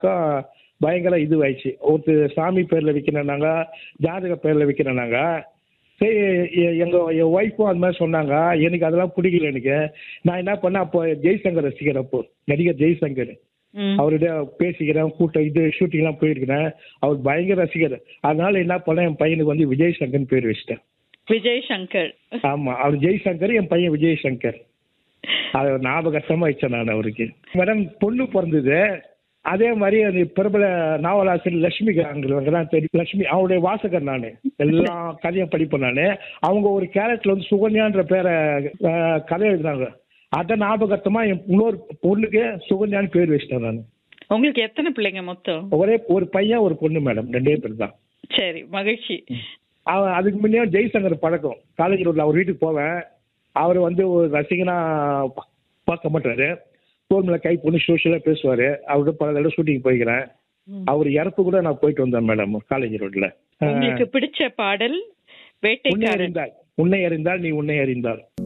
பயங்கர இதுவாயிடுச்சு ஒருத்தர் சாமி பேர்ல விற்கிறனாங்க ஜாதக பேர்ல விற்கிறனாங்க சரி எ- எங்க என் ஒய்ஃபும் அது மாதிரி சொன்னாங்க எனக்கு அதெல்லாம் பிடிக்கல எனக்கு நான் என்ன பண்ணேன் அப்போ ஜெய்சங்கர் ரசிகர் அப்போ நடிகர் ஜெய்சங்கர் ம். அவர்கிட்ட பேசிக்கிறேன் கூட்டம் இது ஷூட்டிங்லாம் போயிருக்கிறேன் அவர் பயங்கர ரசிகர் அதனால என்ன பண்ணேன் என் பையனுக்கு வந்து விஜய் சங்கர்னு பேர் வச்சிட்டேன் விஜய் சங்கர் ஆமா அவர் ஜெய்சங்கர் என் பையன் விஜய் சங்கர் அது ஒரு ஞாபகத்தமா வச்சேன் நான் அவருக்கு மேடம் பொண்ணு பிறந்தது அதே மாதிரி அந்த பிரபல நாவலாசிரியர் லட்சுமி அங்கே தான் தெரியும் லட்சுமி அவருடைய வாசகர் நான் எல்லா கதையும் படிப்பேன் நான் அவங்க ஒரு கேரக்டர்ல வந்து சுகன்யான்ற பேரை அஹ், கதை எழுதுனாங்க அதை ஞாபகத்தமா என் இன்னொரு பொண்ணுக்கு சுகன்யான்னு பேர் வச்சிட்டேன் நான் உங்களுக்கு எத்தனை பிள்ளைங்க மொத்தம் ஒரே ஒரு பையன் ஒரு பொண்ணு மேடம் ரெண்டே பேர் தான் சரி மகிழ்ச்சி அவன் அதுக்கு முன்னே ஜெய்சங்கர் பழக்கம் காலேஜ் ரோட்ல அவர் வீட்டுக்கு போவேன் அவர் வந்து ஒரு ரசிகனா பா- பார்க்க மாட்டாரு தோல் மேல கை பொண்ணு சோஷியலாக பேசுவார் அவர்கிட்ட பல தடவை ஷூட்டிங் போய்க்கிறேன் அவர் இறப்பு கூட நான் போயிட்டு வந்தேன் மேடம் காலேஜ் ரோட்ல உங்களுக்கு பிடிச்ச பாடல் உன்னை வேட்டைக்காரன் அறிந்தால் உன்னை அறிந்தால் நீ உன்னை அறிந்தால்